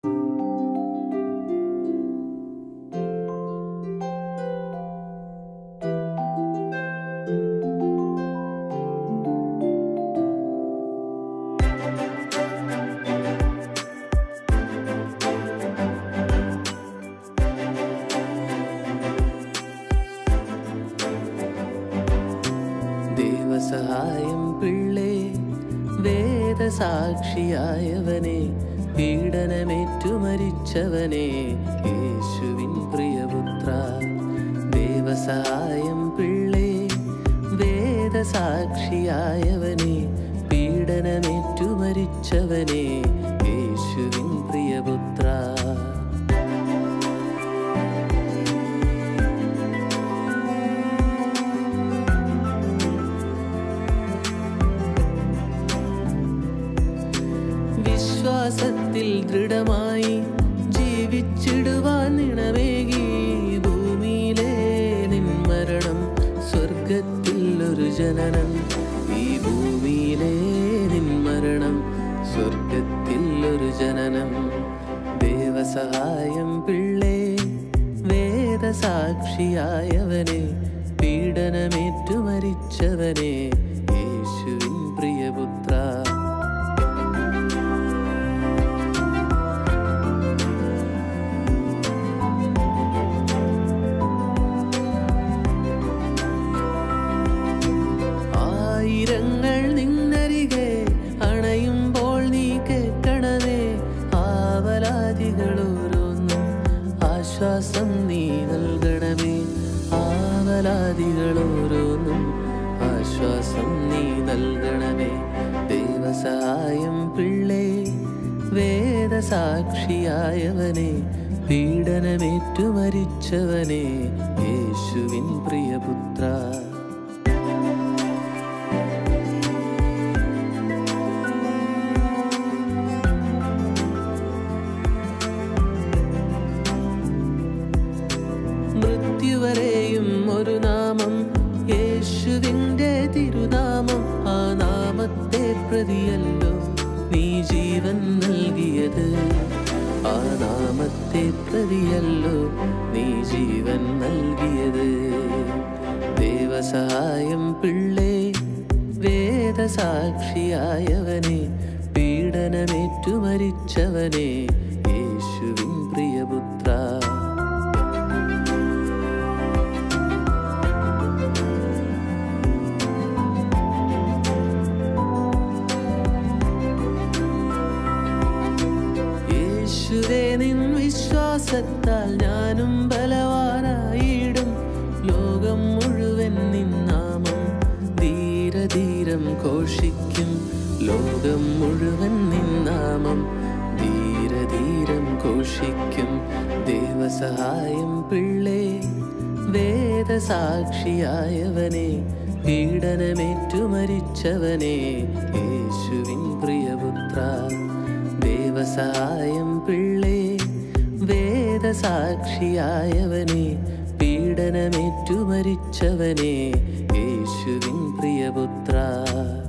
ദൈവസഹായം പിള്ളേ വേദസാക്ഷിയായവനെ പീഡനമേറ്റു മരിച്ചവനെ യേശുവിൻ പ്രിയപുത്ര ദേവസഹായം പിള്ളേ വേദസാക്ഷിയായവനെ പീഡനമേറ്റു മരിച്ചവനെ യേശുവിൻ പ്രിയപുത്ര വിശ്വാസത്തിൽ ദൃഢമായി ജീവിച്ചിടുവാൻ നിണവേകി ഭൂമിയിലെ നിൻ മരണം സ്വർഗത്തിൽ ഒരു ജനനം ഈ ഭൂമിയിലെ നിൻ മരണം സ്വർഗത്തിൽ ഒരു ജനനം ദേവസഹായം പിള്ളേ വേദസാക്ഷിയായവനെ പീഡനമേറ്റു മരിച്ചവനെ യേശുവിൻ പ്രിയപുത്ര ആയിരങ്ങൾ നിന്നരികെ അണയുമ്പോൾ നീ കേൾക്കണമേ ആവലാദികൾ ഓരോന്നും ആശ്വാസം നീ നൽകണമേ ആവലാദികൾ ഓരോന്നും ആശ്വാസം നീ നൽകണമേ ദൈവസഹായം പിള്ളേ വേദസാക്ഷിയായവനെ പീഡനമേറ്റു മരിച്ചവനെ യേശുവിൻ പ്രിയപുത്ര മൃത്യുവരെയും ഒരു നാമം യേശുവിൻ്റെ തിരുനാമം ആ നാമത്തെ പ്രതിയല്ലോ നീ ജീവൻ നൽകിയത് ആ നാമത്തെ പ്രതിയല്ലോ നീ ജീവൻ നൽകിയത് ദേവസഹായം പിള്ളേ വേദസാക്ഷിയായവനെ പീഡനമേറ്റു മരിച്ചവനെ യേശുവിൻ പ്രിയപുത്ര യേശുവേ നിൻ വിശ്വാസത്താൽ ഞാനും ബലവാനായിടും ലോകം മുഴുവൻ നിൻ നാമം ധീരധീരം ഘോഷിക്കും ലോകം മുഴുവൻ നിൻ നാമം ധീരധീരം ഘോഷിക്കും ദൈവസഹായം പിള്ളേ വേദസാക്ഷിയായവനെ പീഡനമേറ്റു മരിച്ചവനെ യേശുവിൻ പ്രിയപുത്ര ദേവസഹായം പിള്ളേ വേദസാക്ഷിയായവനെ പീഡനമേറ്റു മരിച്ചവനെ യേശുവിൻ പ്രിയപുത്ര